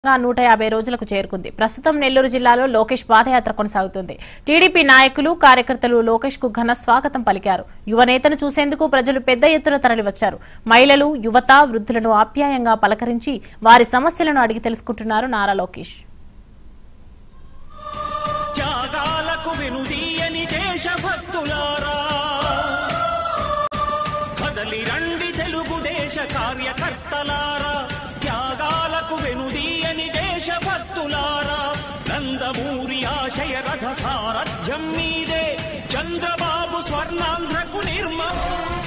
నూట యాభై రోజులకు చేరుకుంది ప్రస్తుతం నెల్లూరు జిల్లాలో లోకేష్ పాదయాత్ర కొనసాగుతుంది టీడీపీ నాయకులు కార్యకర్తలు లోకేష్ కు ఘన స్వాగతం పలికారు యువ నేతను చూసేందుకు ప్రజలు పెద్ద ఎత్తున తరలివచ్చారు మహిళలు యువత వృద్ధులను ఆప్యాయంగా పలకరించి వారి సమస్యలను అడిగి తెలుసుకుంటున్నారు నారా లోకేష్ త్యాగాలకు వెనుదీయని దేశభక్తులారా కదలి రండి తెలుగుదేశ కార్యకర్తలారా త్యాగాలకు వెనుదీయని దేశభక్తులారా నందమూరి ఆశయ రథ సారథ్యం మీదే చంద్రబాబు స్వర్ణాంధ్రకు నిర్మ